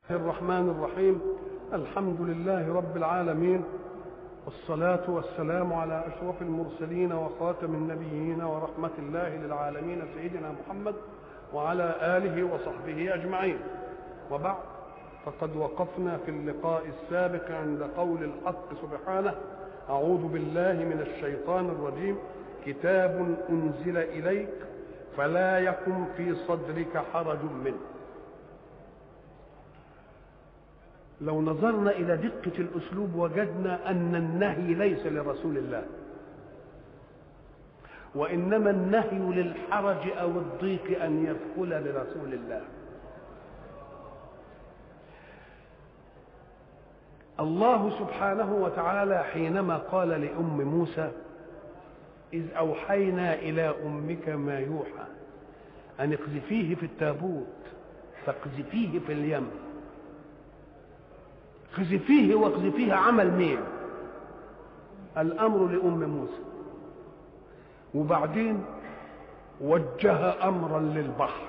الرحمن الرحيم الحمد لله رب العالمين والصلاة والسلام على أشرف المرسلين وخاتم النبيين ورحمة الله للعالمين سيدنا محمد وعلى آله وصحبه أجمعين وبعد فقد وقفنا في اللقاء السابق عند قول الحق سبحانه أعوذ بالله من الشيطان الرجيم كتاب أنزل إليك فلا يكن في صدرك حرج منه لو نظرنا إلى دقة الأسلوب وجدنا أن النهي ليس لرسول الله وإنما النهي للحرج أو الضيق أن يدخل لرسول الله الله سبحانه وتعالى حينما قال لأم موسى إذ أوحينا إلى أمك ما يوحى أن اقذفيه في التابوت فاقذفيه في اليم اقذفيه واقذفيه عمل مين الأمر لأم موسى وبعدين وجه أمرا للبحر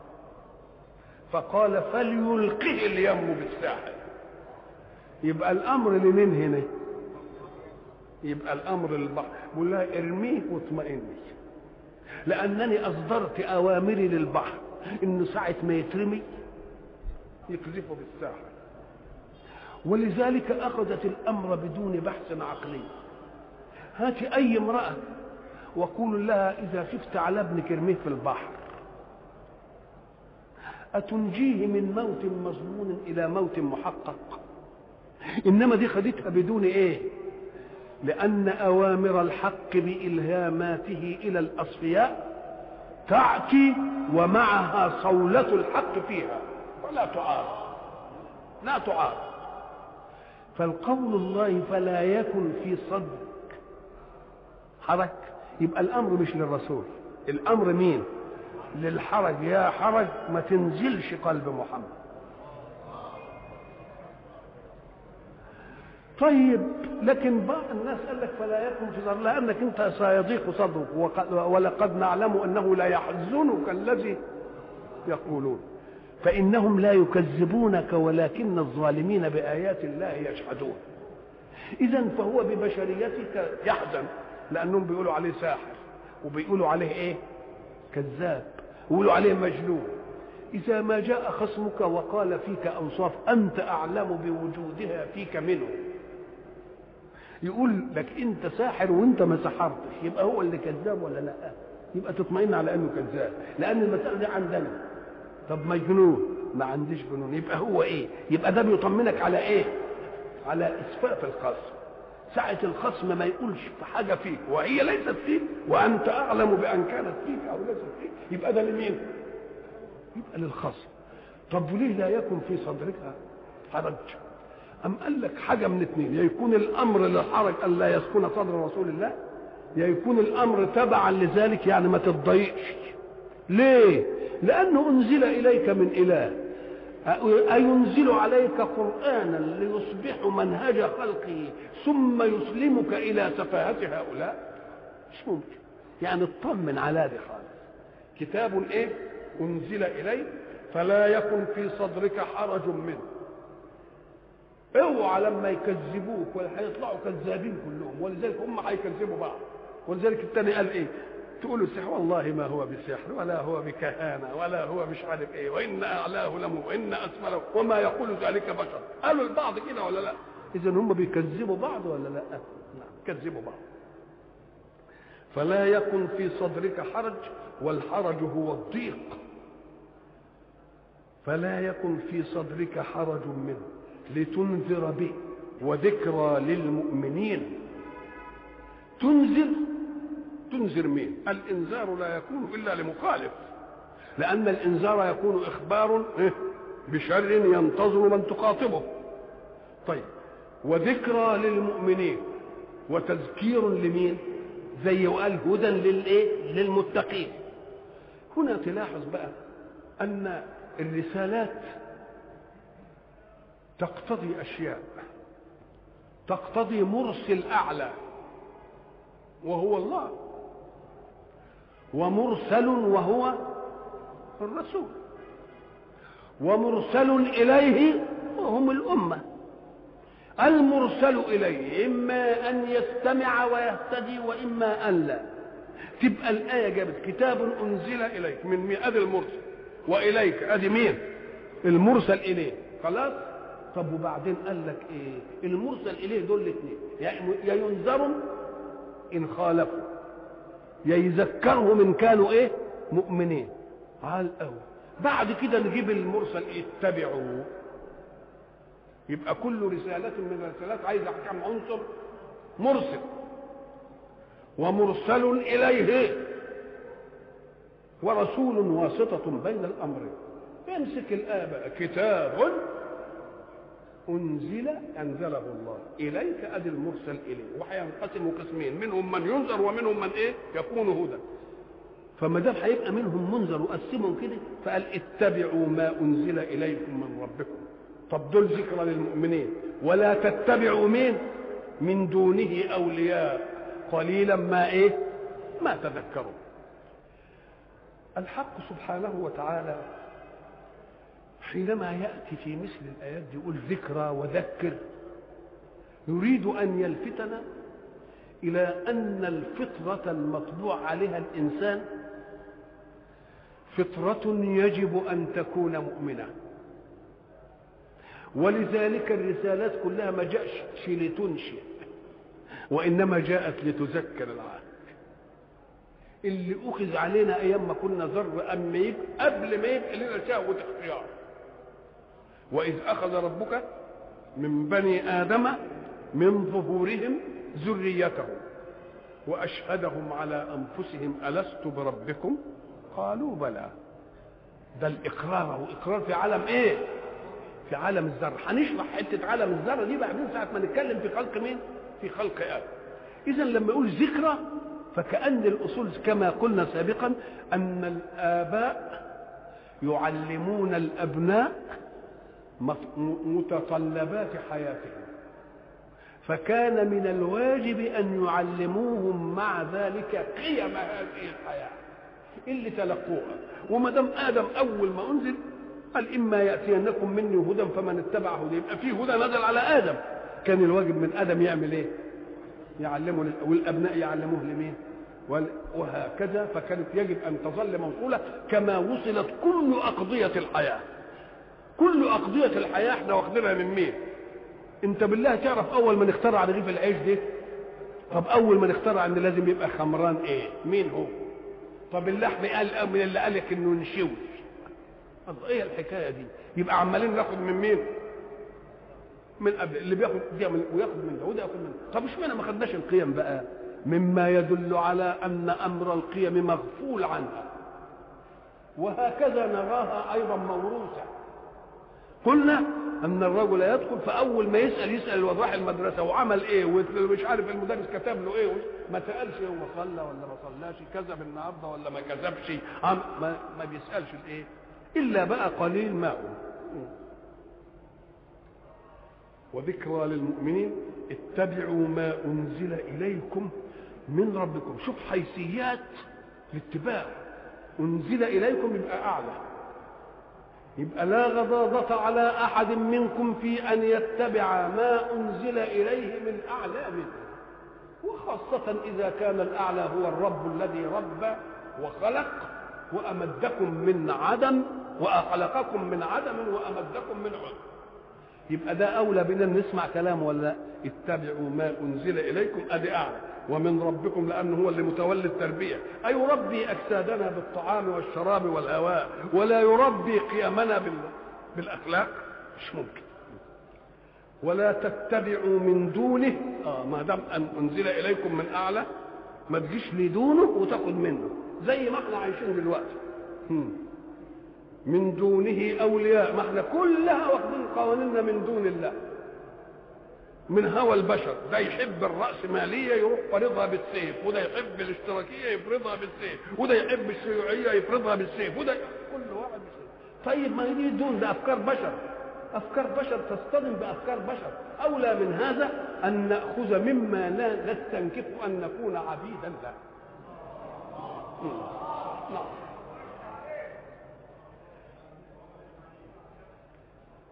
فقال فليلقه اليم بالساحل يبقى الأمر لمين هنا يبقى الأمر للبحر بقول لها ارميه واطمئني لأنني أصدرت أوامري للبحر إنه ساعة ما يترمي يقذفه بالساحل ولذلك أخذت الأمر بدون بحث عقلي هات أي امرأة وقول لها إذا خفت على ابنك ارميه في البحر أتنجيه من موت مظنون إلى موت محقق إنما دي خدتها بدون إيه لأن أوامر الحق بإلهاماته إلى الأصفياء تأتي ومعها صولة الحق فيها ولا تعارض لا تعارض فالقول الله فلا يكن في صدرك حرج يبقى الامر مش للرسول الامر مين للحرج يا حرج ما تنزلش قلب محمد طيب لكن بعض الناس قال لك فلا يكن في صدرك لانك انت سيضيق صدرك ولقد نعلم انه لا يحزنك الذي يقولون فإنهم لا يكذبونك ولكن الظالمين بآيات الله يجحدون إذا فهو ببشريتك يحزن لأنهم بيقولوا عليه ساحر وبيقولوا عليه إيه كذاب ويقولوا عليه مجنون إذا ما جاء خصمك وقال فيك أوصاف أنت أعلم بوجودها فيك منه يقول لك أنت ساحر وأنت ما سحرتش يبقى هو اللي كذاب ولا لا يبقى تطمئن على أنه كذاب لأن المسألة دي عندنا طب مجنون ما عنديش جنون يبقى هو ايه يبقى ده بيطمنك على ايه على اسفاف الخصم ساعة الخصم ما يقولش في حاجة فيك وهي ليست فيك وأنت أعلم بأن كانت فيك أو ليست فيك يبقى ده لمين؟ يبقى للخصم طب وليه لا يكن في صدرك حرج؟ أم قال لك حاجة من اثنين يا يكون الأمر للحرج ألا يسكن صدر رسول الله يا يكون الأمر تبعا لذلك يعني ما تتضايقش ليه؟ لأنه أنزل إليك من إله أينزل عليك قرآنا ليصبح منهج خلقه ثم يسلمك إلى سفاهة هؤلاء مش ممكن يعني اطمن على دي خالص كتاب إيه أنزل إليك فلا يكن في صدرك حرج منه اوعى لما يكذبوك هيطلعوا كذابين كلهم ولذلك هم هيكذبوا بعض ولذلك الثاني قال ايه تقول السحر والله ما هو بسحر ولا هو بكهانة ولا هو مش عارف ايه وإن أعلاه لم وإن أسفله وما يقول ذلك بشر قالوا البعض كده ولا لا إذا هم بيكذبوا بعض ولا لا نعم كذبوا بعض فلا يكن في صدرك حرج والحرج هو الضيق فلا يكن في صدرك حرج منه لتنذر به وذكرى للمؤمنين تنذر تنذر مين الانذار لا يكون الا لمخالف لان الانذار يكون اخبار بشر ينتظر من تخاطبه طيب وذكرى للمؤمنين وتذكير لمين زي وقال هدى للايه للمتقين هنا تلاحظ بقى ان الرسالات تقتضي اشياء تقتضي مرسل اعلى وهو الله ومرسل وهو الرسول ومرسل إليه وهم الأمة المرسل إليه إما أن يستمع ويهتدي وإما أن لا تبقى الآية جابت كتاب أنزل إليك من مين أدي المرسل وإليك أدي مين المرسل إليه خلاص طب وبعدين قال لك إيه المرسل إليه دول الاثنين يا ينذروا إن خالفوا يا يذكرهم إن كانوا إيه مؤمنين على الأول بعد كده نجيب المرسل اتبعوا يبقى كل رسالة من الرسالات عايزة كم عنصر مرسل ومرسل إليه ورسول واسطة بين الأمرين يمسك الآية بقى كتاب أنزل أنزله الله إليك أدي المرسل إليه وهينقسم قسمين منهم من ينذر ومنهم من إيه يكون هدى فما دام هيبقى منهم منذر وقسمهم كده فقال اتبعوا ما أنزل إليكم من ربكم طب دول ذكرى للمؤمنين ولا تتبعوا مين من دونه أولياء قليلا ما إيه ما تذكروا الحق سبحانه وتعالى حينما يأتي في مثل الآيات دي يقول ذكرى وذكر يريد أن يلفتنا إلى أن الفطرة المطبوع عليها الإنسان فطرة يجب أن تكون مؤمنة ولذلك الرسالات كلها ما جاءش لتنشئ وإنما جاءت لتذكر العهد اللي أخذ علينا أيام ما كنا ذر أما يبقى قبل ما يبقى لنا شهوة اختيار وإذ أخذ ربك من بني آدم من ظهورهم ذريتهم وأشهدهم على أنفسهم ألست بربكم قالوا بلى ده الإقرار وإقرار في عالم إيه في عالم الذر هنشرح حتة عالم الذر دي بعدين ساعة ما نتكلم في خلق مين في خلق آدم إذا لما يقول ذكرى فكأن الأصول كما قلنا سابقا أن الآباء يعلمون الأبناء متطلبات حياتهم فكان من الواجب أن يعلموهم مع ذلك قيم هذه الحياة اللي تلقوها وما دام آدم أول ما أنزل قال إما يأتينكم مني هدى فمن اتبع هدى يبقى في هدى نزل على آدم كان الواجب من آدم يعمل إيه؟ يعلمه والأبناء يعلموه لمين؟ وهكذا فكانت يجب أن تظل موصولة كما وصلت كل أقضية الحياة كل أقضية الحياة احنا واخدينها من مين؟ انت بالله تعرف اول من اخترع رغيف العيش ده طب اول من اخترع ان لازم يبقى خمران ايه مين هو طب اللحم قال من اللي قال لك انه نشوي طب ايه الحكايه دي يبقى عمالين ناخد من مين من قبل اللي بياخد دي وياخد من ده وده ياخد من ده طب اشمعنى ما خدناش القيم بقى مما يدل على ان امر القيم مغفول عنها وهكذا نراها ايضا موروثه قلنا ان الرجل يدخل فاول ما يسال يسال الوضاح المدرسه وعمل ايه ومش عارف المدرس كتب له ايه ما سالش هو صلى ولا ما صلاش كذب النهارده ولا ما كذبش ما, ما بيسالش الايه الا بقى قليل ما وذكرى للمؤمنين اتبعوا ما انزل اليكم من ربكم شوف حيثيات الاتباع انزل اليكم يبقى اعلى يبقى لا غضاضة على أحد منكم في أن يتبع ما أنزل إليه من أعلى منه وخاصة إذا كان الأعلى هو الرب الذي رب وخلق وأمدكم من عدم وخلقكم من عدم وأمدكم من عدم يبقى ده أولى بنا نسمع كلامه ولا اتبعوا ما أنزل إليكم أدي أعلى ومن ربكم لأنه هو اللي متولي التربية أيربي أجسادنا بالطعام والشراب والهواء ولا يربي قيمنا بالأخلاق مش ممكن ولا تتبعوا من دونه آه ما دام أن أنزل إليكم من أعلى ما تجيش لدونه وتاخد منه زي ما احنا عايشين دلوقتي من دونه أولياء ما احنا كلها واخدين قوانيننا من دون الله من هوى البشر ده يحب الرأسمالية يروح فرضها بالسيف وده يحب الاشتراكية يفرضها بالسيف وده يحب الشيوعية يفرضها بالسيف وده كل واحد بالسيف طيب ما دي دون ده أفكار بشر أفكار بشر تصطدم بأفكار بشر أولى من هذا أن نأخذ مما لا نستنكف أن نكون عبيدا له نعم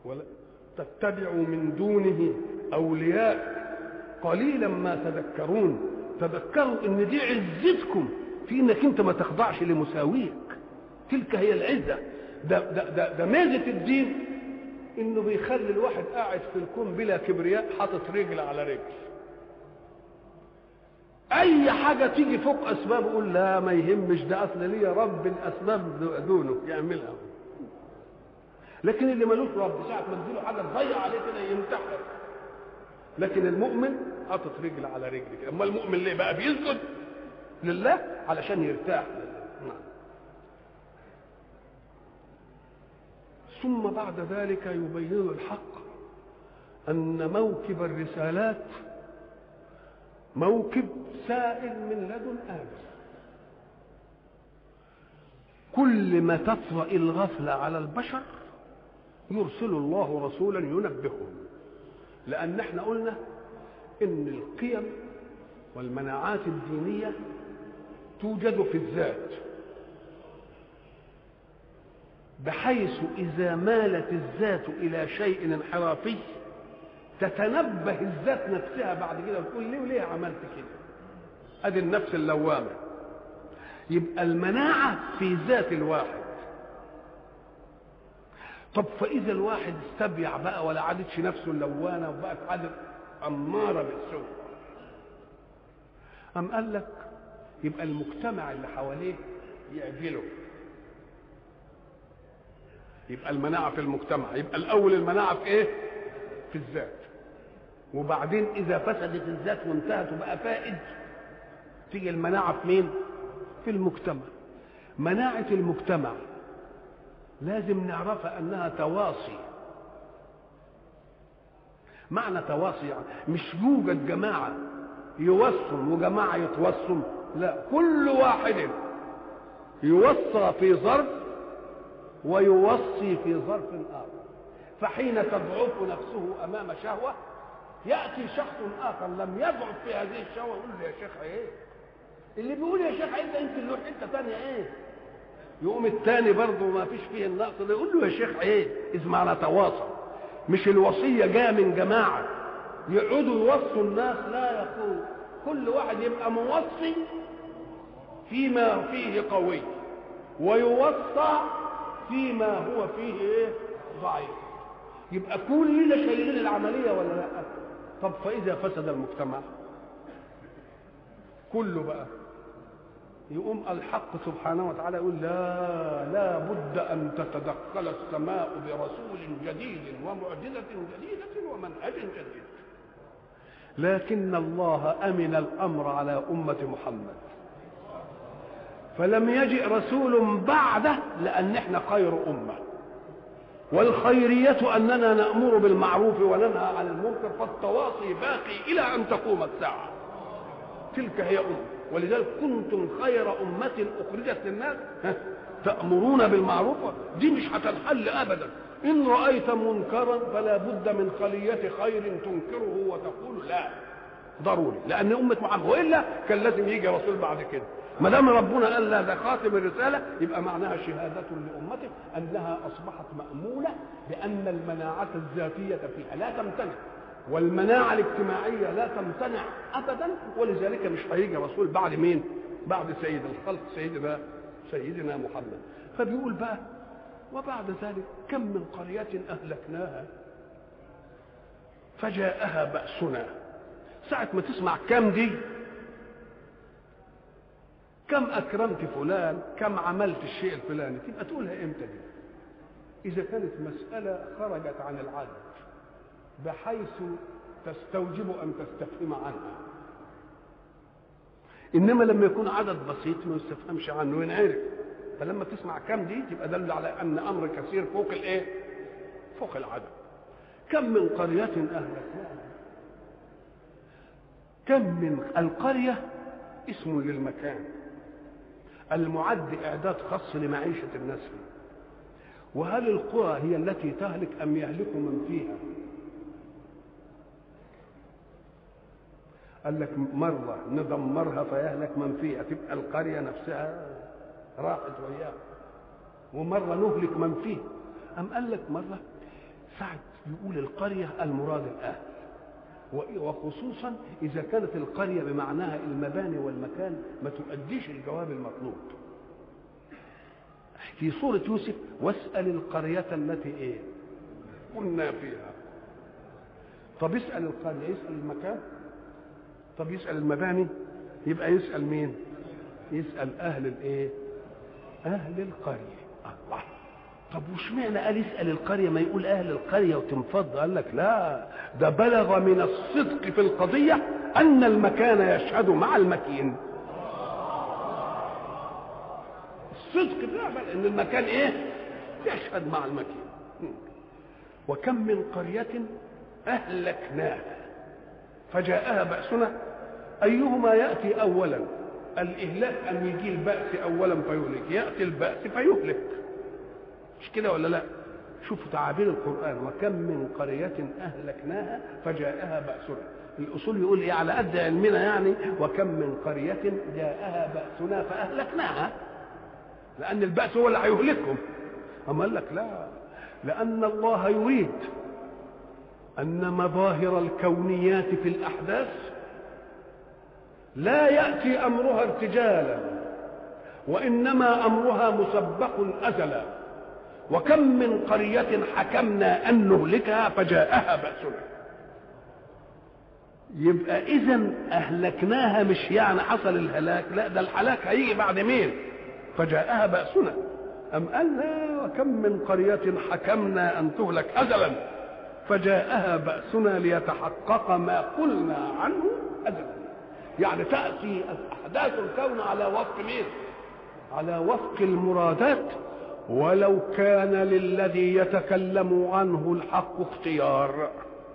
ولا تتبعوا من دونه اولياء قليلا ما تذكرون تذكروا ان دي عزتكم في انك انت ما تخضعش لمساويك تلك هي العزه ده ده ده, ده ميزه الدين انه بيخلي الواحد قاعد في الكون بلا كبرياء حاطط رجل على رجل اي حاجه تيجي فوق اسباب يقول لا ما يهمش ده اصل ليا رب الاسباب دونه يعملها لكن اللي ملوش رب ساعه ما تديله حاجه تضيع عليه كده يمتحن لكن المؤمن حاطط رجل على رجل كده اما المؤمن ليه بقى بيسجد لله علشان يرتاح نعم. ثم بعد ذلك يبين الحق ان موكب الرسالات موكب سائل من لدن ادم كل ما تطرا الغفله على البشر يرسل الله رسولا ينبههم لان احنا قلنا ان القيم والمناعات الدينيه توجد في الذات بحيث اذا مالت الذات الى شيء انحرافي تتنبه الذات نفسها بعد كده وتقول ليه وليه عملت كده ادي النفس اللوامه يبقى المناعه في ذات الواحد طب فاذا الواحد استبيع بقى ولا عادتش نفسه اللوانه وبقت عادت اماره بالسوء أم قال لك يبقى المجتمع اللي حواليه يعدله يبقى المناعة في المجتمع يبقى الأول المناعة في إيه؟ في الذات وبعدين إذا فسدت الذات وانتهت وبقى فائد تيجي المناعة في مين؟ في المجتمع مناعة المجتمع لازم نعرفها أنها تواصي معنى تواصي يعني مش يوجد جماعة يوصم وجماعة يتوصم لا كل واحد يوصى في ظرف ويوصي في ظرف آخر فحين تضعف نفسه أمام شهوة يأتي شخص آخر لم يضعف في هذه الشهوة يقول له يا شيخ إيه اللي بيقول يا شيخ عيد انت له حته ثانيه ايه يقوم الثاني برضه ما فيش فيه النقص ده يقول له يا شيخ ايه اذ معنى تواصل مش الوصيه جايه من جماعه يقعدوا يوصوا الناس لا يقول كل واحد يبقى موصي فيما فيه قوي ويوصى فيما هو فيه ايه ضعيف يبقى كلنا شايلين العمليه ولا لا طب فاذا فسد المجتمع كله بقى يقوم الحق سبحانه وتعالى يقول لا لا بد ان تتدخل السماء برسول جديد ومعجزه جديده ومنهج جديد لكن الله امن الامر على امه محمد فلم يجئ رسول بعده لان احنا خير امه والخيريه اننا نامر بالمعروف وننهى عن المنكر فالتواصي باقي الى ان تقوم الساعه تلك هي امه ولذلك كنتم خير أمة أخرجت للناس تأمرون بالمعروف دي مش هتنحل أبدا إن رأيت منكرا فلا بد من خلية خير تنكره وتقول لا ضروري لأن أمة محمد وإلا كان لازم يجي رسول بعد كده ما دام ربنا قال لا ده خاتم الرسالة يبقى معناها شهادة لأمته أنها أصبحت مأمولة بأن المناعة الذاتية فيها لا تمتنع والمناعة الاجتماعية لا تمتنع أبدا ولذلك مش هيجي رسول بعد مين؟ بعد سيد الخلق سيدنا سيدنا محمد فبيقول بقى وبعد ذلك كم من قرية أهلكناها فجاءها بأسنا ساعة ما تسمع كم دي كم أكرمت فلان كم عملت الشيء الفلاني تبقى تقولها إمتى دي إذا كانت مسألة خرجت عن العدل بحيث تستوجب ان تستفهم عنها انما لما يكون عدد بسيط ما يستفهمش عنه وينعرف فلما تسمع كم دي تبقى دل على ان امر كثير فوق الايه فوق العدد كم من قرية أهلكناها كم من القرية اسم للمكان المعد إعداد خاص لمعيشة الناس فيه وهل القرى هي التي تهلك أم يهلك من فيها قال لك مرة ندمرها فيهلك من فيها تبقى القرية نفسها راحت وياها ومرة نهلك من فيه أم قال لك مرة ساعة يقول القرية المراد الأهل وخصوصا إذا كانت القرية بمعناها المباني والمكان ما تؤديش الجواب المطلوب في سورة يوسف واسأل القرية التي إيه كنا فيها طب يسأل القرية يسأل المكان طب يسأل المباني يبقى يسأل مين يسأل أهل الإيه أهل القرية الله طب وش معنى قال يسأل القرية ما يقول أهل القرية وتنفض قال لك لا ده بلغ من الصدق في القضية أن المكان يشهد مع المكين الصدق ده ان المكان ايه يشهد مع المكين وكم من قرية أهلكناها فجاءها بأسنا أيهما يأتي أولا الإهلاك أن يجي البأس أولا فيهلك يأتي البأس فيهلك مش كده ولا لا شوفوا تعابير القرآن وكم من قرية أهلكناها فجاءها بأسنا الأصول يقول إيه على قد علمنا يعني وكم من قرية جاءها بأسنا فأهلكناها لأن البأس هو اللي هيهلكهم أما قال لك لا لأن الله يريد أن مظاهر الكونيات في الأحداث لا يأتي أمرها ارتجالا وإنما أمرها مسبق أزلا وكم من قرية حكمنا أن نهلكها فجاءها بأسنا يبقى إذا أهلكناها مش يعني حصل الهلاك لا ده الهلاك هيجي بعد مين فجاءها بأسنا أم قال لا وكم من قرية حكمنا أن تهلك أزلا فجاءها بأسنا ليتحقق ما قلنا عنه أزلا يعني تأتي أحداث الكون على وفق مين على وفق المرادات ولو كان للذي يتكلم عنه الحق اختيار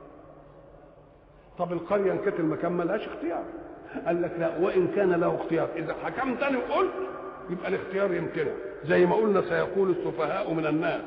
طب القرية ان كانت المكان ملهاش اختيار قال لك لا وان كان له اختيار اذا حكمتني وقلت يبقى الاختيار يمتنع زي ما قلنا سيقول السفهاء من الناس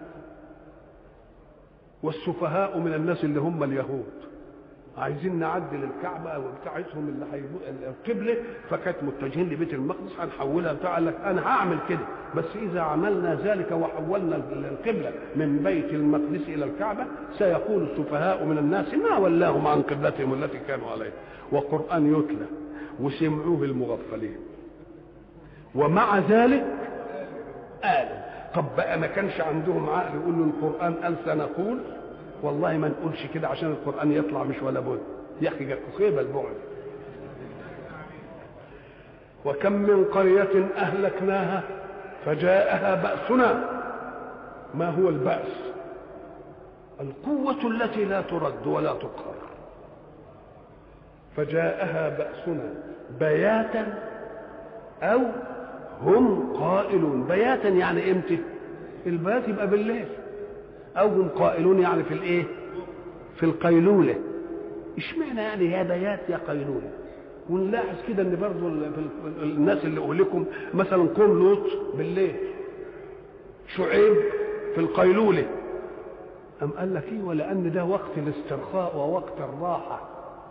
والسفهاء من الناس اللي هم اليهود عايزين نعدل الكعبه بتاعتهم اللي هيبقى القبله فكانت متجهين لبيت المقدس هنحولها بتاع قال لك انا هعمل كده بس اذا عملنا ذلك وحولنا القبله من بيت المقدس الى الكعبه سيقول السفهاء من الناس ما ولاهم عن قبلتهم التي كانوا عليها وقران يتلى وسمعوه المغفلين ومع ذلك قالوا طب بقى ما كانش عندهم عقل يقولوا القران قال سنقول والله ما نقولش كده عشان القران يطلع مش ولا بد يا اخي جت خيبه البعد وكم من قرية أهلكناها فجاءها بأسنا ما هو البأس القوة التي لا ترد ولا تقهر فجاءها بأسنا بياتا أو هم قائلون بياتا يعني امتى البيات يبقى بالليل او هم قائلون يعني في الايه في القيلوله اشمعنى يعني يا بيات يا قيلوله ونلاحظ كده ان برضه الناس اللي اهلكم مثلا قوم لوط بالليل شعيب في القيلوله أم قال لك ايه ولأن ده وقت الاسترخاء ووقت الراحة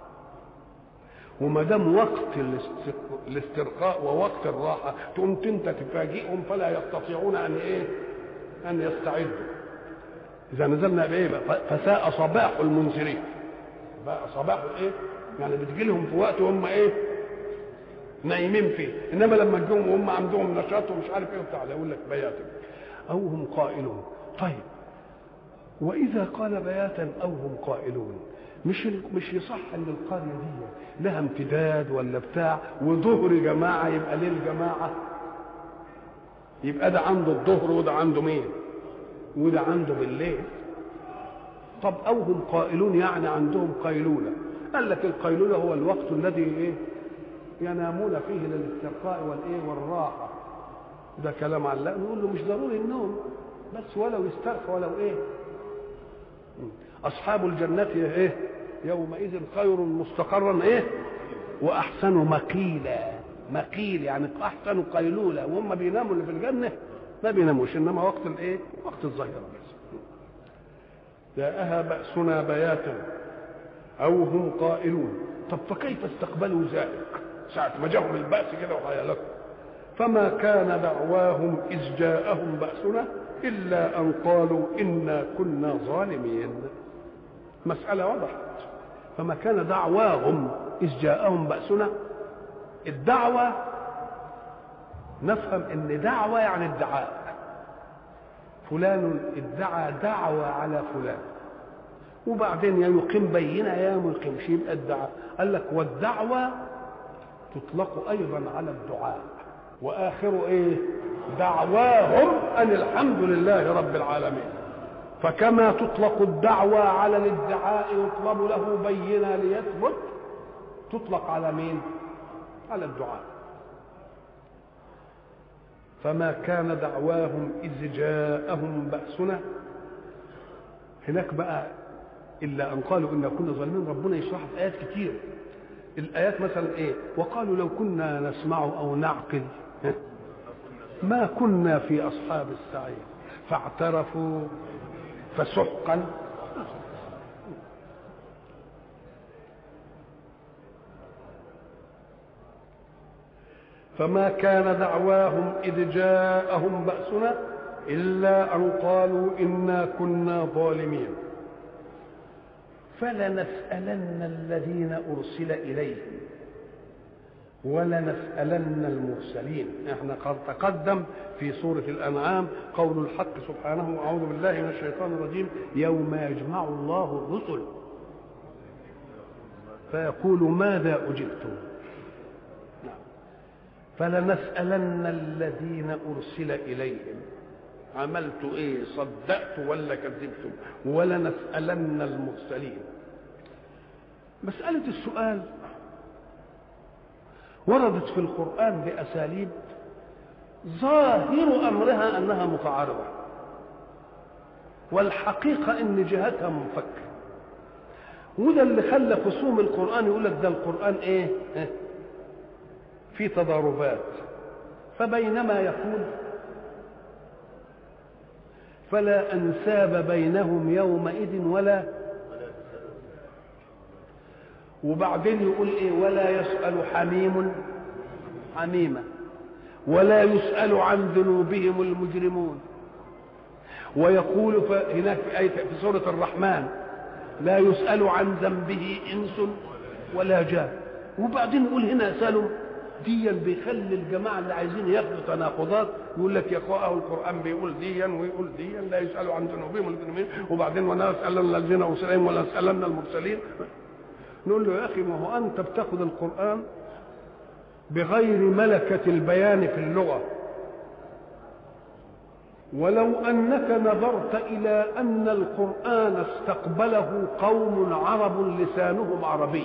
وما دام وقت الاسترخاء ووقت الراحة تقوم انت تفاجئهم فلا يستطيعون أن إيه؟ أن يستعدوا إذا نزلنا بإيه بقى فساء صباح المنذرين بقى صباح إيه؟ يعني بتجي لهم في وقت وهم إيه؟ نايمين فيه إنما لما تجيهم وهم عندهم نشاط ومش عارف إيه وبتاع يقول لك بياتا أو هم قائلون طيب وإذا قال بياتا أو هم قائلون مش مش يصح ان القريه دي لها امتداد ولا بتاع وظهر جماعه يبقى ليل جماعه يبقى ده عنده الظهر وده عنده مين وده عنده بالليل طب او هم قائلون يعني عندهم قيلوله قال لك القيلوله هو الوقت الذي ايه ينامون فيه للاسترخاء والايه والراحه ده كلام علق نقول له مش ضروري النوم بس ولو يسترخى ولو ايه اصحاب الجنه ايه يومئذ خير مستقرا ايه واحسن مقيلا مقيل يعني احسن قيلوله وهم بيناموا اللي في الجنه ما بيناموش انما وقت الايه وقت الظهيره بس جاءها باسنا بياتا او هم قائلون طب فكيف استقبلوا ذلك ساعه ما جاءهم الباس كده وهيلكوا فما كان دعواهم اذ جاءهم باسنا إلا أن قالوا إنا كنا ظالمين مسألة وضحت فما كان دعواهم إذ جاءهم بأسنا الدعوة نفهم ان دعوة يعني ادعاء فلان ادعى دعوة على فلان وبعدين يا يقيم بينة يا ما يقيمش يبقى الدعاء قال لك والدعوة تطلق أيضا على الدعاء وآخر إيه دعواهم أن الحمد لله رب العالمين فكما تطلق الدعوة على الادعاء يطلب له بينة ليثبت تطلق على مين على الدعاء فما كان دعواهم إذ جاءهم بأسنا هناك بقى إلا أن قالوا إن كنا ظالمين ربنا يشرح في آيات كتير الآيات مثلا إيه وقالوا لو كنا نسمع أو نعقل ما كنا في أصحاب السعير فاعترفوا فسحقا فما كان دعواهم إذ جاءهم بأسنا إلا أن قالوا إنا كنا ظالمين فلنسألن الذين أرسل إليهم ولنسألن المرسلين احنا قد تقدم في سورة الأنعام قول الحق سبحانه أعوذ بالله من الشيطان الرجيم يوم يجمع الله الرسل فيقول ماذا أجبتم فلنسألن الذين أرسل إليهم عملت إيه صدقت ولا كذبتم ولنسألن المرسلين مسألة السؤال وردت في القرآن بأساليب ظاهر أمرها أنها متعارضة والحقيقة إن جهتها منفكة وده اللي خلى خصوم القرآن يقول لك ده القرآن إيه؟ إيه؟ في تضاربات فبينما يقول فلا انساب بينهم يومئذ ولا وبعدين يقول ايه ولا يسال حميم حميما ولا يسال عن ذنوبهم المجرمون ويقول هناك في آية في سورة الرحمن لا يسأل عن ذنبه إنس ولا جان وبعدين يقول هنا سألوا ديا بيخلي الجماعه اللي عايزين ياخدوا تناقضات يقول لك يا اخوه القران بيقول ديا ويقول ديا لا يسالوا عن ذنوبهم المجرمين وبعدين ولا يسالن الذين ارسلهم ولا يسالن المرسلين نقول له يا اخي ما هو انت بتاخذ القران بغير ملكه البيان في اللغه ولو انك نظرت الى ان القران استقبله قوم عرب لسانهم عربي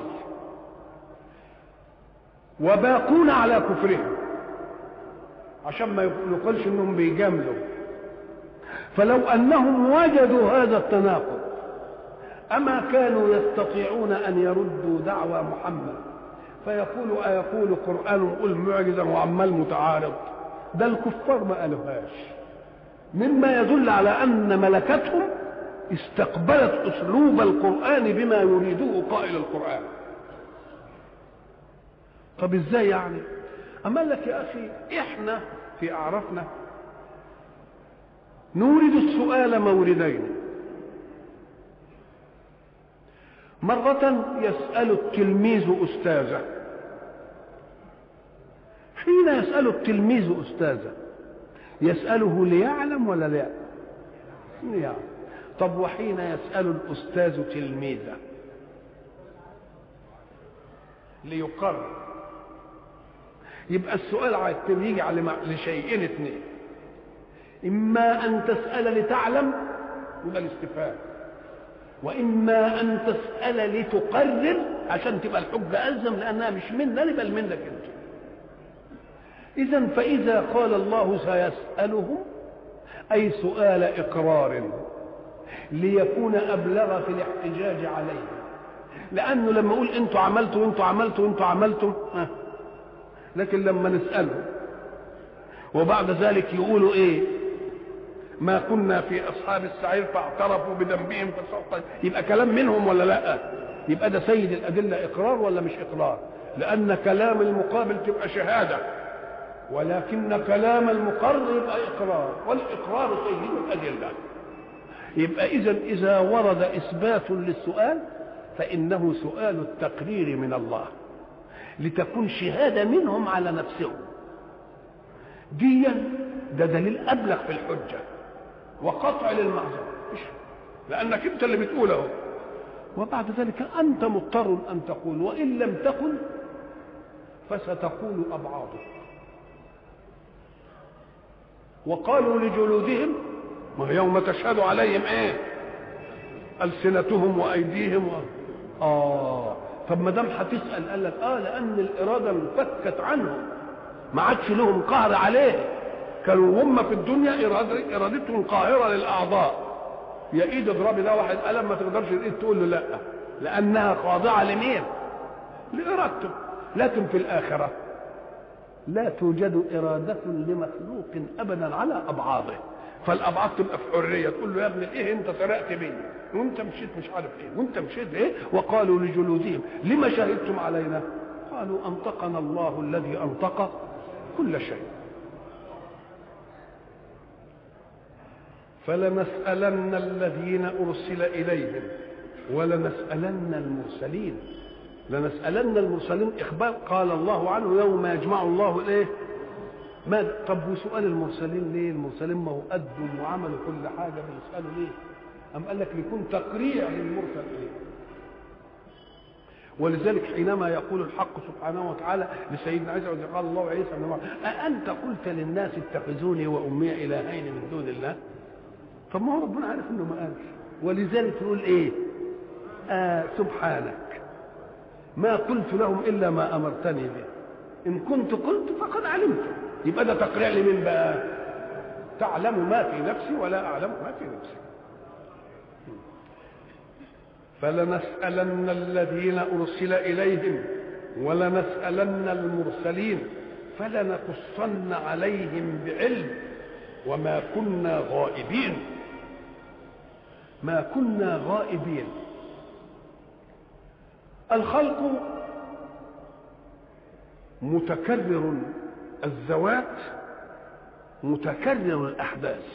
وباقون على كفرهم عشان ما يقولش انهم بيجاملوا فلو انهم وجدوا هذا التناقض اما كانوا يستطيعون ان يردوا دعوى محمد فيقول ايقول قران قل معجزا وعمال متعارض ده الكفار ما قالوهاش مما يدل على ان ملكتهم استقبلت اسلوب القران بما يريده قائل القران طب ازاي يعني اما لك يا اخي احنا في اعرافنا نورد السؤال موردين مرة يسأل التلميذ أستاذه حين يسأل التلميذ أستاذه يسأله ليعلم ولا لا ليعلم طب وحين يسأل الأستاذ تلميذه ليقرر يبقى السؤال على يجي على لشيئين اثنين اما ان تسال لتعلم يبقى الاستفهام واما ان تسال لتقرر عشان تبقى الحجه الزم لانها مش منا بل منك انت اذا فاذا قال الله سيسالهم اي سؤال اقرار ليكون ابلغ في الاحتجاج عليه لانه لما اقول انتوا عملتوا وانتوا عملتوا وانتوا عملتوا ها لكن لما نسأله وبعد ذلك يقولوا ايه ما كنا في اصحاب السعير فاعترفوا بذنبهم فسوف يبقى كلام منهم ولا لا يبقى ده سيد الادله اقرار ولا مش اقرار لان كلام المقابل تبقى شهاده ولكن كلام المقر يبقى إقرار والإقرار سيد الأدلة يبقى إذا إذا ورد إثبات للسؤال فإنه سؤال التقرير من الله لتكون شهادة منهم على نفسهم ديا ده دليل أبلغ في الحجة وقطع للمعذرة لأنك أنت اللي بتقوله وبعد ذلك أنت مضطر أن تقول وإن لم تقل فستقول أبعاضك وقالوا لجلودهم ما يوم تشهد عليهم ايه ألسنتهم وأيديهم و... آه طب ما دام هتسأل قال لك آه لأن الإرادة انفكت عنهم ما عادش لهم قهر عليه كانوا هم في الدنيا إرادة إرادتهم قاهرة للأعضاء يا ايد اضربي ده واحد قلم ما تقدرش الايد تقول له لا لانها خاضعه لمين لارادته لكن في الاخره لا توجد اراده لمخلوق ابدا على ابعاضه فالابعاض تبقى في حريه تقول له يا ابني ايه انت سرقت بيا وانت مشيت مش عارف ايه وانت مشيت ايه وقالوا لجلودهم لما شهدتم علينا قالوا انطقنا الله الذي انطق كل شيء فلنسألن الذين أرسل إليهم ولنسألن المرسلين لنسألن المرسلين إخبار قال الله عنه يوم يجمع الله الإيه ما طب وسؤال المرسلين ليه المرسلين ما هو قدوا وعملوا كل حاجة بنسأله ليه أم قال لك ليكون تقريع للمرسل إليه ولذلك حينما يقول الحق سبحانه وتعالى لسيدنا عيسى وإذ قال الله عيسى ابن مريم أأنت قلت للناس اتخذوني وأمي إلهين من دون الله طب ما هو ربنا عارف انه ما قالش ولذلك يقول ايه آه سبحانك ما قلت لهم الا ما امرتني به ان كنت قلت فقد علمت يبقى ده تقريع لمين بقى تعلم ما في نفسي ولا اعلم ما في نفسي فلنسالن الذين ارسل اليهم ولنسالن المرسلين فلنقصن عليهم بعلم وما كنا غائبين ما كنا غائبين الخلق متكرر الذوات متكرر الاحداث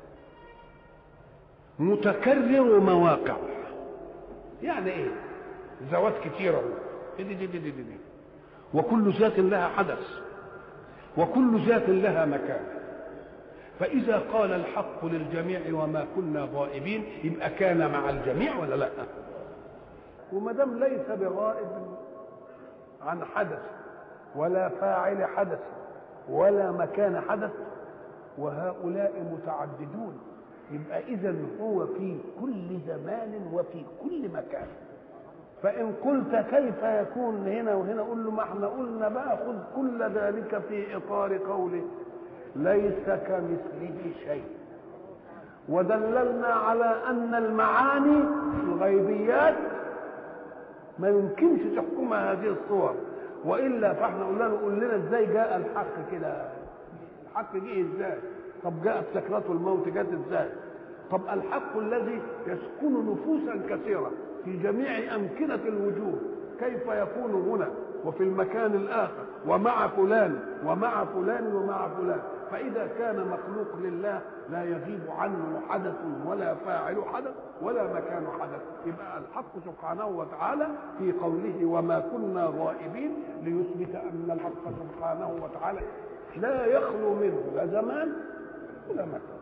متكرر مواقع يعني ايه ذوات كتيره دي دي دي دي دي دي. وكل ذات لها حدث وكل ذات لها مكان فإذا قال الحق للجميع وما كنا غائبين يبقى كان مع الجميع ولا لا؟ وما دام ليس بغائب عن حدث ولا فاعل حدث ولا مكان حدث وهؤلاء متعددون يبقى إذا هو في كل زمان وفي كل مكان فإن قلت كيف يكون هنا وهنا قل له ما احنا قلنا بقى خذ كل ذلك في إطار قوله ليس كمثله شيء ودللنا على ان المعاني الغيبيات ما يمكنش تحكمها هذه الصور والا فاحنا قلنا له قول لنا ازاي جاء الحق كده الحق جه ازاي طب جاءت سكرات الموت جت ازاي طب الحق الذي يسكن نفوسا كثيره في جميع امكنه الوجود كيف يكون هنا وفي المكان الاخر ومع فلان ومع فلان ومع فلان فإذا كان مخلوق لله لا يغيب عنه حدث ولا فاعل حدث ولا مكان حدث يبقى الحق سبحانه وتعالى في قوله وما كنا غائبين ليثبت أن الحق سبحانه وتعالى لا يخلو منه لا زمان ولا مكان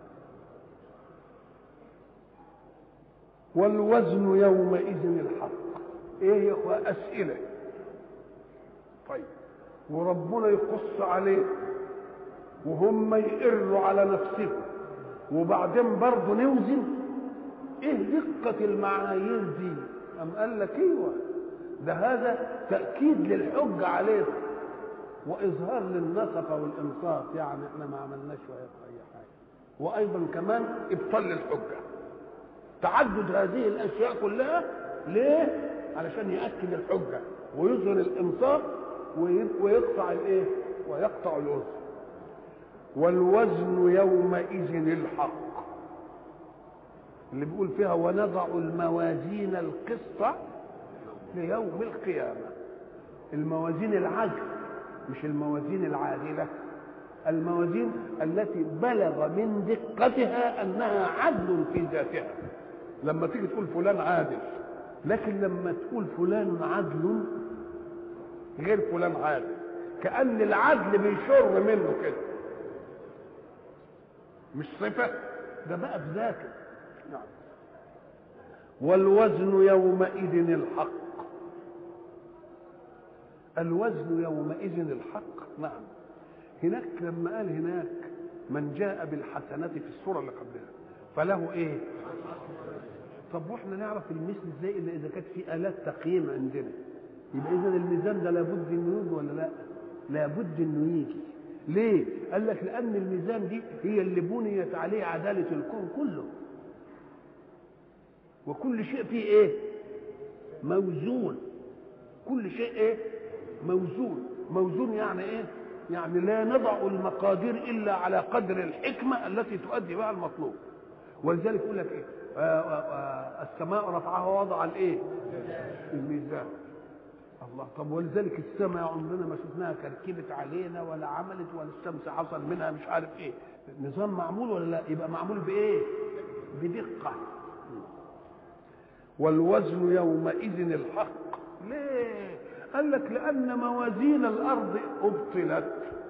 والوزن يومئذ الحق ايه يا اخوة اسئله طيب وربنا يقص عليه وهم يقروا على نفسهم وبعدين برضه نوزن ايه دقة المعايير دي أم قال لك ايوه ده هذا تأكيد للحج عليكم وإظهار للنصفة والإنصاف يعني احنا ما عملناش أي حاجة وأيضا كمان إبطال للحجة تعدد هذه الأشياء كلها ليه؟ علشان يأكد الحجة ويظهر الإنصاف ويقطع الإيه؟ ويقطع الوزن والوزن يومئذ الحق اللي بيقول فيها ونضع الموازين القسط ليوم القيامة الموازين العدل مش الموازين العادلة الموازين التي بلغ من دقتها أنها عدل في ذاتها لما تيجي تقول فلان عادل لكن لما تقول فلان عدل غير فلان عادل كأن العدل بيشر منه كده مش صفة ده بقى بذاته نعم والوزن يومئذ الحق الوزن يومئذ الحق نعم هناك لما قال هناك من جاء بالحسنات في السورة اللي قبلها فله ايه طب واحنا نعرف المثل ازاي الا اذا كانت في الات تقييم عندنا يبقى اذا الميزان ده لابد انه يجي ولا لا لابد انه يجي ليه قال لك لان الميزان دي هي اللي بنيت عليه عداله الكون كله وكل شيء فيه ايه موزون كل شيء ايه موزون موزون يعني ايه يعني لا نضع المقادير الا على قدر الحكمه التي تؤدي بها المطلوب ولذلك يقول لك ايه آآ آآ السماء رفعها ووضع الايه الميزان الله طب ولذلك السماء عمرنا ما شفناها كركبت علينا ولا عملت ولا الشمس حصل منها مش عارف ايه نظام معمول ولا لا يبقى معمول بايه بدقه والوزن يومئذ الحق ليه قال لك لان موازين الارض ابطلت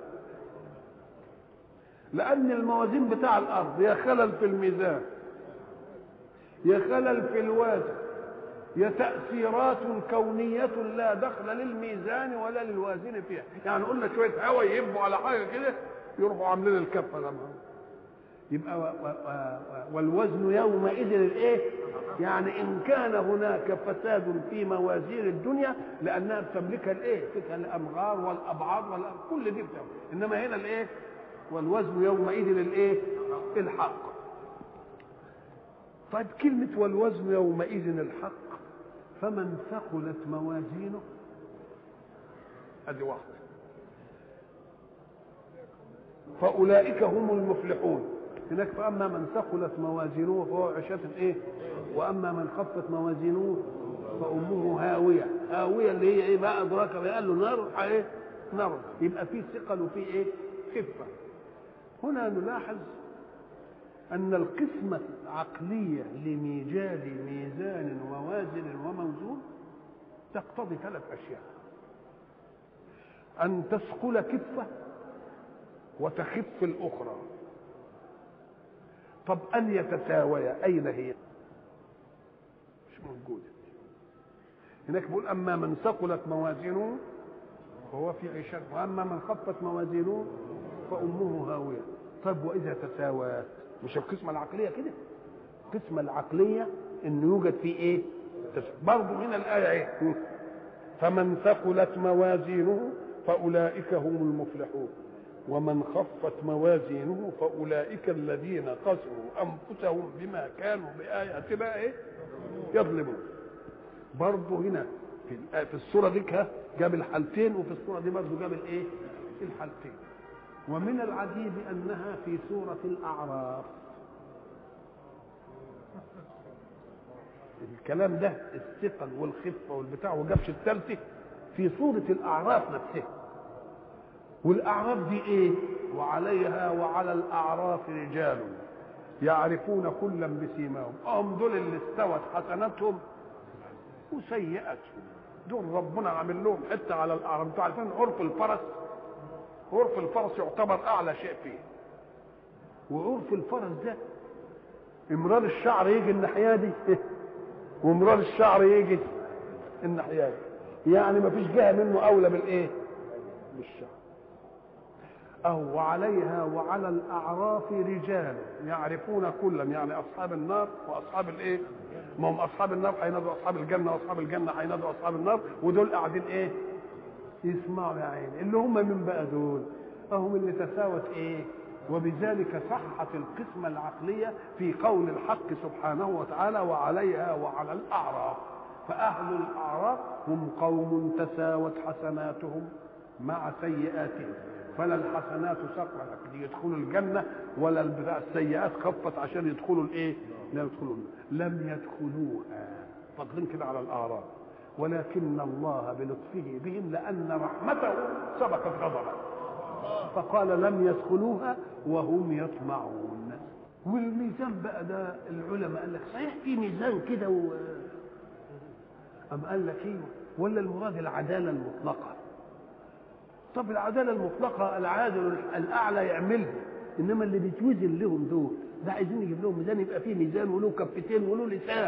لان الموازين بتاع الارض يا خلل في الميزان يا خلل في الوزن يا تأثيرات كونية لا دخل للميزان ولا للوازن فيها يعني قلنا شوية هوا يهبوا على حاجة كده يروحوا عاملين الكفة لما يبقى و و و والوزن يومئذ الايه يعني ان كان هناك فساد في موازين الدنيا لانها بتملكها الايه تلك الامغار والابعاد كل دي بتملك انما هنا الايه والوزن يومئذ الايه الحق طيب كلمة والوزن يومئذ الحق فمن ثقلت موازينه ادي واحدة فأولئك هم المفلحون هناك فأما من ثقلت موازينه فهو عشاة ايه وأما من خفت موازينه فأمه هاوية هاوية اللي هي ايه بقى أدراك قال له نار ايه نار يبقى في ثقل وفي ايه خفة هنا نلاحظ أن القسمة العقلية لميجاد ميزان ووازن وموزون تقتضي ثلاث أشياء أن تثقل كفة وتخف الأخرى طب أن يتساويا أين هي؟ مش موجودة هناك بيقول أما من ثقلت موازينه فهو في عيشة وأما من خفت موازينه فأمه هاوية طيب وإذا تساوت مش القسمة العقلية كده القسمة العقلية إن يوجد فيه إيه برضه هنا الآية إيه فمن ثقلت موازينه فأولئك هم المفلحون ومن خفت موازينه فأولئك الذين خسروا أنفسهم بما كانوا بآياتنا إيه يظلمون برضه هنا في في الصورة دي جاب الحالتين وفي الصورة دي برضه جاب الإيه الحالتين ومن العجيب انها في سوره الاعراف الكلام ده الثقل والخفه والبتاع وجابش الثالثه في سوره الاعراف نفسها والاعراف دي ايه وعليها وعلى الاعراف رجال يعرفون كلا بسيماهم هم دول اللي استوت حسناتهم وسيئاتهم دول ربنا عامل لهم حته على الاعراف انتوا عارفين عرف الفرس عرف الفرس يعتبر اعلى شيء فيه وعرف الفرس ده امرار الشعر يجي الناحيه دي وامرار الشعر يجي الناحيه دي يعني ما فيش جهه منه اولى بالايه بالشعر أو وعليها وعلى الأعراف رجال يعرفون كلا يعني أصحاب النار وأصحاب الإيه؟ ما هم أصحاب النار هينادوا أصحاب الجنة وأصحاب الجنة هينادوا أصحاب النار ودول قاعدين إيه؟ يسمعوا يا عيني اللي هم من بقى دول هم اللي تساوت ايه وبذلك صحت القسمة العقلية في قول الحق سبحانه وتعالى وعليها وعلى الأعراف فأهل الأعراف هم قوم تساوت حسناتهم مع سيئاتهم فلا الحسنات سقطت يدخلوا الجنة ولا السيئات خفت عشان يدخلوا الايه؟ لا يدخلوا لم يدخلوها فاضلين كده على الأعراف ولكن الله بلطفه بهم لأن رحمته سبقت غضبه فقال لم يدخلوها وهم يطمعون والميزان بقى ده العلماء قال لك صحيح في ميزان كده و... أم قال لك ايوه ولا المراد العدالة المطلقة طب العدالة المطلقة العادل الأعلى يعملها إنما اللي بيتوزن لهم دول ده عايزين يجيب لهم ميزان يبقى فيه ميزان وله كفتين وله لسان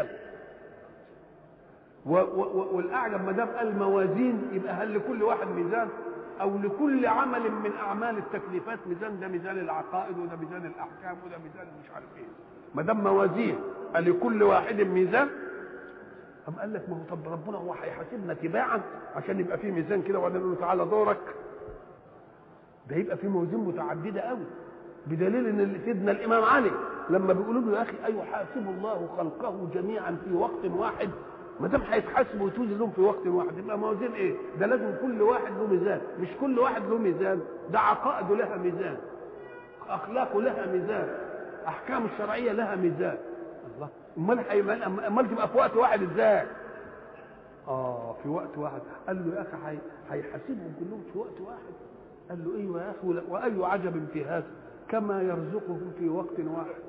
و- و- والاعجب ما دام قال موازين يبقى هل لكل واحد ميزان او لكل عمل من اعمال التكليفات ميزان ده ميزان العقائد وده ميزان الاحكام وده ميزان مش عارف ايه ما دام موازين قال لكل واحد ميزان أم قال لك ما هو طب ربنا هو هيحاسبنا تباعا عشان يبقى في ميزان كده وبعدين نقول له تعالى دورك ده يبقى في موازين متعدده قوي بدليل ان اللي سيدنا الامام علي لما بيقولوا له يا اخي ايحاسب الله خلقه جميعا في وقت واحد ما دام هيتحاسبوا ويتوزن لهم في وقت واحد يبقى موازين ايه؟ ده لازم كل واحد له ميزان، مش كل واحد له ميزان، ده عقائده لها ميزان. اخلاقه لها ميزان. احكامه الشرعيه لها ميزان. الله امال هي- امال تبقى في وقت واحد ازاي؟ اه في وقت واحد قال له يا اخي هي- هيحاسبهم كلهم في وقت واحد قال له ايوه يا اخي ولا- واي عجب في هذا كما يرزقهم في وقت واحد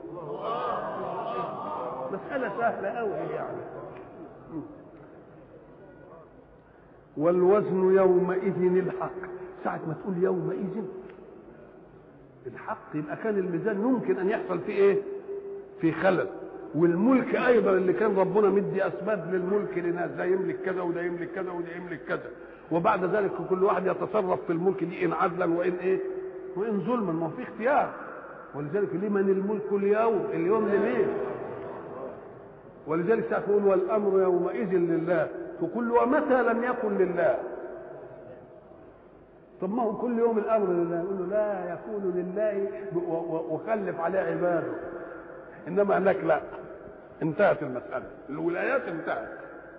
مسألة سهلة أوي يعني والوزن يومئذ الحق ساعة ما تقول يومئذ الحق يبقى كان الميزان ممكن أن يحصل فيه إيه؟ في خلل والملك أيضا اللي كان ربنا مدي أسباب للملك لناس ده يملك كذا وده يملك كذا وده يملك كذا وبعد ذلك كل واحد يتصرف في الملك دي إن عدلا وإن إيه؟ وإن ظلما ما هو في اختيار ولذلك لمن الملك اليوم اليوم لمين؟ ولذلك ساعة يقول والامر يومئذ لله تقول ومتى لم يكن لله طب ما هو كل يوم الامر لله يقول له لا يكون لله و- و- وخلف عليه عباده انما هناك لا انتهت المساله الولايات انتهت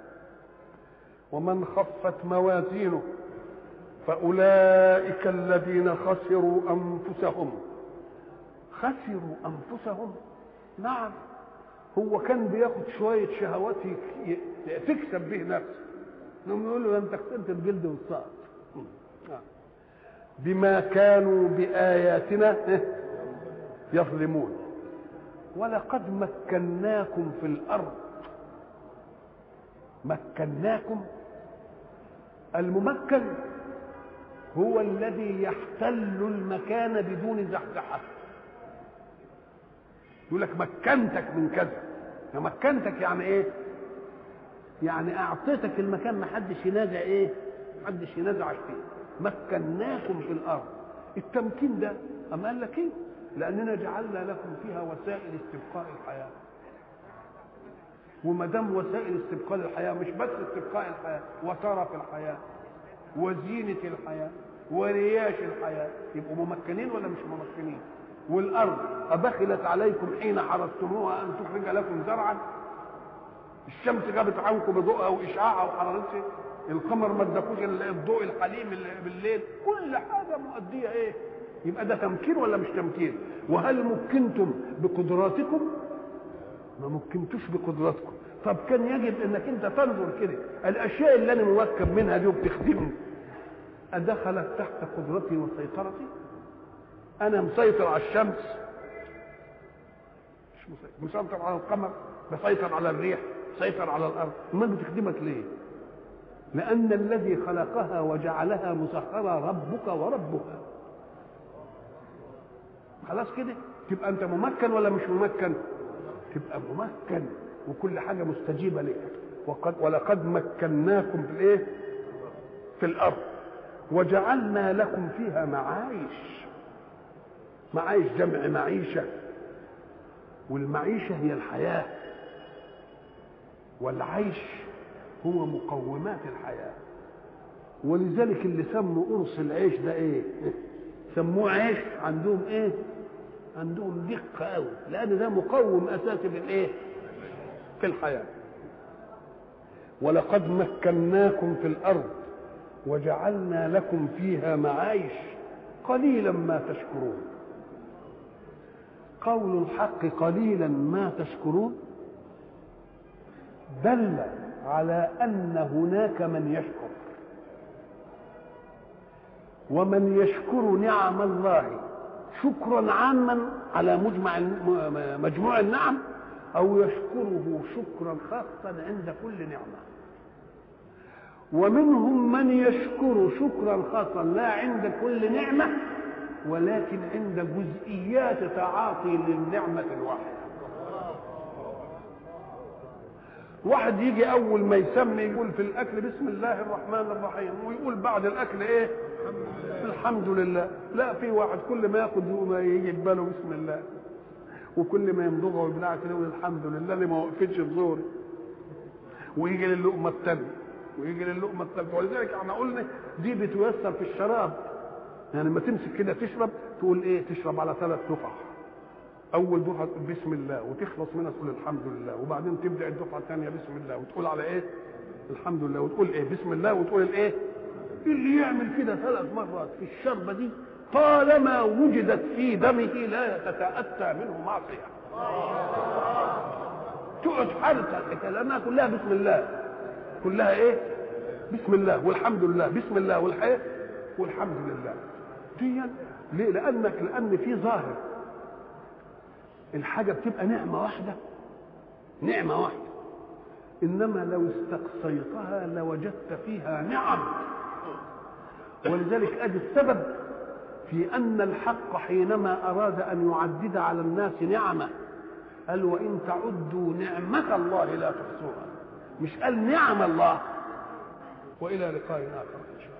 ومن خفت موازينه فاولئك الذين خسروا انفسهم خسروا انفسهم نعم هو كان بياخد شويه شهوات يك- ي- تكسب به نفسه انهم يقول له انت خسرت الجلد والصعد بما كانوا باياتنا يظلمون ولقد مكناكم في الارض مكناكم الممكن هو الذي يحتل المكان بدون زحزحه يقول لك مكنتك من كذا يا مكنتك يعني ايه يعني اعطيتك المكان ما حدش ينازع ايه ما حدش ينازعك فيه مكناكم في الارض التمكين ده اما قال لك ايه لاننا جعلنا لكم فيها وسائل استبقاء الحياه وما دام وسائل استبقاء الحياه مش بس استبقاء الحياه وترف الحياه وزينه الحياه ورياش الحياه يبقوا ممكنين ولا مش ممكنين والارض ابخلت عليكم حين حرستموها ان تخرج لكم زرعا الشمس غابت عنكم بضوءها واشعاعها وحرارتها القمر ما اداكوش الضوء الحليم اللي بالليل كل حاجه مؤديه ايه يبقى ده تمكين ولا مش تمكين وهل مكنتم بقدراتكم ما مكنتوش بقدراتكم طب كان يجب انك انت تنظر كده الاشياء اللي انا موكب منها دي وبتخدمني ادخلت تحت قدرتي وسيطرتي انا مسيطر على الشمس مش مسيطر مسيطر على القمر مسيطر على الريح مسيطر على الارض امال بتخدمك ليه لان الذي خلقها وجعلها مسخره ربك وربها خلاص كده تبقى انت ممكن ولا مش ممكن تبقى ممكن وكل حاجه مستجيبه لك وقد ولقد مكناكم في الايه في الارض وجعلنا لكم فيها معايش معايش جمع معيشه والمعيشه هي الحياه والعيش هو مقومات الحياه ولذلك اللي سموا قرص العيش ده ايه سموه عيش عندهم ايه عندهم دقه قوي لان ده مقوم اساسي في الايه في الحياه ولقد مكناكم في الارض وجعلنا لكم فيها معايش قليلا ما تشكرون قول الحق قليلا ما تشكرون دل على ان هناك من يشكر ومن يشكر نعم الله شكرا عاما على مجمع مجموع النعم او يشكره شكرا خاصا عند كل نعمه ومنهم من يشكر شكرا خاصا لا عند كل نعمه ولكن عند جزئيات تعاطي للنعمه الواحده واحد يجي اول ما يسمي يقول في الاكل بسم الله الرحمن الرحيم ويقول بعد الاكل ايه الحمد لله لا في واحد كل ما ياخد ما يجي في باله بسم الله وكل ما يمضغه ويبلع كده يقول الحمد لله اللي ما وقفتش في زوري ويجي للقمه الثانيه ويجي للقمه الثالثه ولذلك احنا قلنا دي بتيسر في الشراب يعني لما تمسك كده تشرب تقول ايه تشرب على ثلاث دفع اول دفعه تقول بسم الله وتخلص منها تقول الحمد لله وبعدين تبدا الدفعه الثانيه بسم الله وتقول على ايه الحمد لله وتقول ايه بسم الله وتقول الايه اللي يعمل كده ثلاث مرات في الشربه دي طالما وجدت في دمه لا تتاتى منه معصيه تقعد حالتها لانها كلها بسم الله كلها ايه بسم الله والحمد لله بسم الله والحياه والحمد لله دي ليه لانك لان في ظاهر الحاجه بتبقى نعمه واحده نعمه واحده انما لو استقصيتها لوجدت فيها نعم ولذلك ادي السبب في ان الحق حينما اراد ان يعدد على الناس نعمه قال وان تعدوا نعمه الله لا تحصوها مش قال نعم الله والى لقاء اخر ان شاء الله